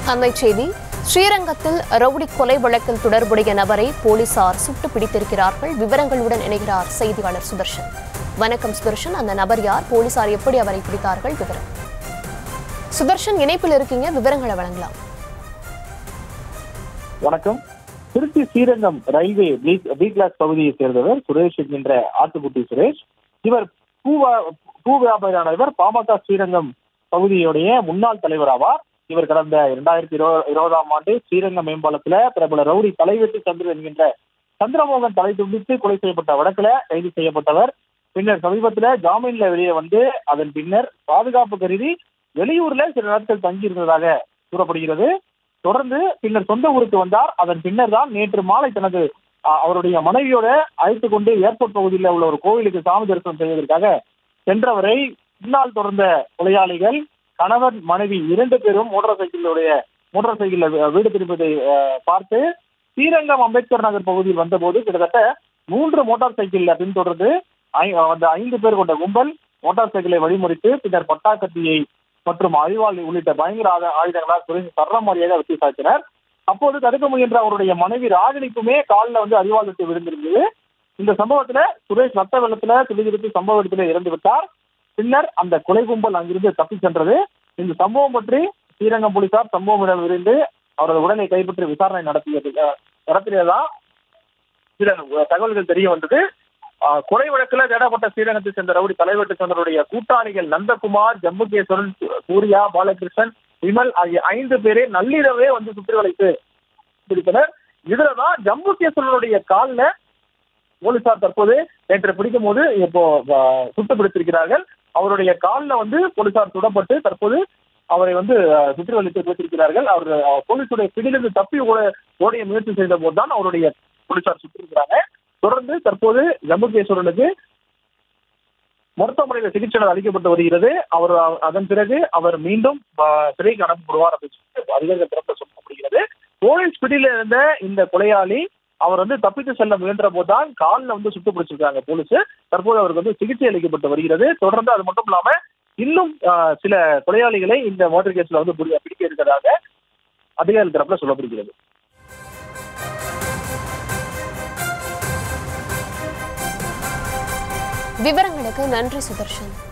அண்மை செய்தி ஸ்ரீரங்கத்தில் ரவுடி கொலை வழக்கில் தொடர்புடைய நபரை போலீசார் சுட்டு பிடித்திருக்கிறார்கள் விவரங்களுடன் இணைகிறார் செய்தியாளர் சுதர்ஷன் வணக்கம் சுதர்ஷன் அந்த நபர் யார் போலீசார் எப்படி அவரை பிடித்தார்கள் விவரம் சுதர்ஷன் இணைப்பில் இருக்கீங்க விவரங்களை வழங்கலாம் வணக்கம் Tiruchi Srirangam railway B B class பகுதியை சேர்ந்தவர் சுரேஷ் என்கின்ற ஆட்டுக்குட்டி சுரேஷ் இவர் பூ வா- பூ வியாபாரியான இவர் பாமக ஸ்ரீரங்கம் பகுதியுடைய முன்னாள் தலைவர் ஆவார் இவர் கடந்த இரண்டாயிரத்தி இருபதாம் ஆண்டு ஸ்ரீரங்கம் மேம்பாலத்துல பிரபல ரவுடி தலைவெட்டு சந்திரன் என்கின்ற சந்திரமோகன் தலை துண்டித்து கொலை செய்யப்பட்ட வழக்குல கைது செய்யப்பட்டவர் பின்னர் சமீபத்துல ஜாமீன்ல வெளியே வந்து அதன் பின்னர் பாதுகாப்பு கருதி வெளியூர்ல சில நாட்கள் தங்கியிருந்ததாக கூறப்படுகிறது தொடர்ந்து பின்னர் சொந்த ஊருக்கு வந்தார் அதன் பின்னர் தான் நேற்று மாலை தனது அஹ், அவருடைய மனைவியோட அழைத்துக் கொண்டு ஏர்போர்ட் பகுதியில் உள்ள ஒரு கோவிலுக்கு சாமி தரிசனம் செய்வதற்காக சென்றவரை பின்னால் தொடர்ந்த கொலையாளிகள் கணவன் மனைவி இரண்டு பேரும் மோட்டார் சைக்கிளுடைய மோட்டார் சைக்கிள்ல வீ- வீடு திரும்பதை அஹ், பார்த்து ஸ்ரீரங்கம் அம்பேத்கர் நகர் பகுதியில் வந்தபோது கிட்டத்தட்ட மூன்று மோட்டார் சைக்கிள்ல பின்தொடர்ந்து ஐ- அந்த ஐந்து பேர் கொண்ட கும்பல் மோட்டார் சைக்கிளை வழிமுறைத்து பின்னர் பட்டாக்கத்தியை மற்றும் அறிவாளி உள்ளிட்ட பயங்கர ஆத- ஆயுதங்களால் சுரேஷ் சரமாரியாக வெட்டி சாய்த்தனர் அப்போது தடுக்க முயன்ற அவருடைய மனைவி ராகினிக்குமே காலில் வந்து அறிவாள் வெட்டு விழுந்திருந்தது இந்த சம்பவத்துல சுரேஷ் ரத்த வெள்ளத்துல துடிதுடித்து சம்பவ இடத்துல இறந்து விட்டார் பின்னர் அந்த கொலை கும்பல் அங்கிருந்து தப்பிச் சென்றது இந்த சம்பவம் பற்றி ஸ்ரீரங்கம் போலீசார் சம்பவம் இடம் விரைந்து அவரது உடலை கைப்பற்றி விசாரணை நடத்தியது அஹ், நடத்தியதுதான் சில தகவல்கள் தெரிய வந்தது ஆஹ், கொலை வழக்குல தேடப்பட்ட ஸ்ரீரங்கத்தை சேர்ந்த ரவுடி தலைவட்டு சந்தருடைய கூட்டாளிகள் நந்தகுமார் ஜம்புகேஸ்வரன் சூ- சூர்யா பாலகிருஷ்ணன் விமல் ஆகிய ஐந்து பேரே நள்ளிரவே வந்து சுற்றி வளைத்து பிடித்தனர் இதுலதான் ஜம்புகேஸ்வரனுடைய கால்ல போலீசார் தற்போது நேற்று பிடிக்கும் போது இப்போ ஆஹ், சுட்டு பிடித்திருக்கிறார்கள் அவருடைய காலில் வந்து போலீசார் சுடப்பட்டு தற்போது அவரை வந்து ஆஹ், சுற்றி வளைத்து வைத்திருக்கிறார்கள் அவர் ஆஹ், போலீசுடைய பிடியிலிருந்து தப்பி ஓட- ஓடிய முயற்சி செய்த போதுதான் அவருடைய போலீசார் சுட்டிருக்கிறாங்க தொடர்ந்து தற்போது ஜம்புகேஸ்வரனுக்கு மருத்துவமனையில் சிகிச்சை அளிக்கப்பட்டு வருகிறது அவர் அ- அதன் பிறகு அவர் மீண்டும் ஆஹ், சிறைக்கு அனுப்பப்படுவார் அப்படின்னு சொல்லிட்டு அதிகாரிகள் தரப்பு சொல்லப்படுகிறது போலீஸ் பிடியில இருந்த இந்த கொலையாளி அவர் வந்து தப்பித்து செல்ல முயன்ற போதுதான் காலில் வந்து சுட்டு பிடிச்சிருக்காங்க போலீஸ் தற்போது அவருக்கு வந்து சிகிச்சை அளிக்கப்பட்டு வருகிறது தொடர்ந்து அது மட்டும் இல்லாம இன்னும் ஆஹ், சில கொலையாளிகளை இந்த மோட்டர் கேஸ்ல வந்து பிடி- பிடிக்க இருக்கிறதாக அதிகாரிகள் தரப்புல சொல்லப்படுகிறது விவரங்களுக்கு நன்றி சுதர்ஷன்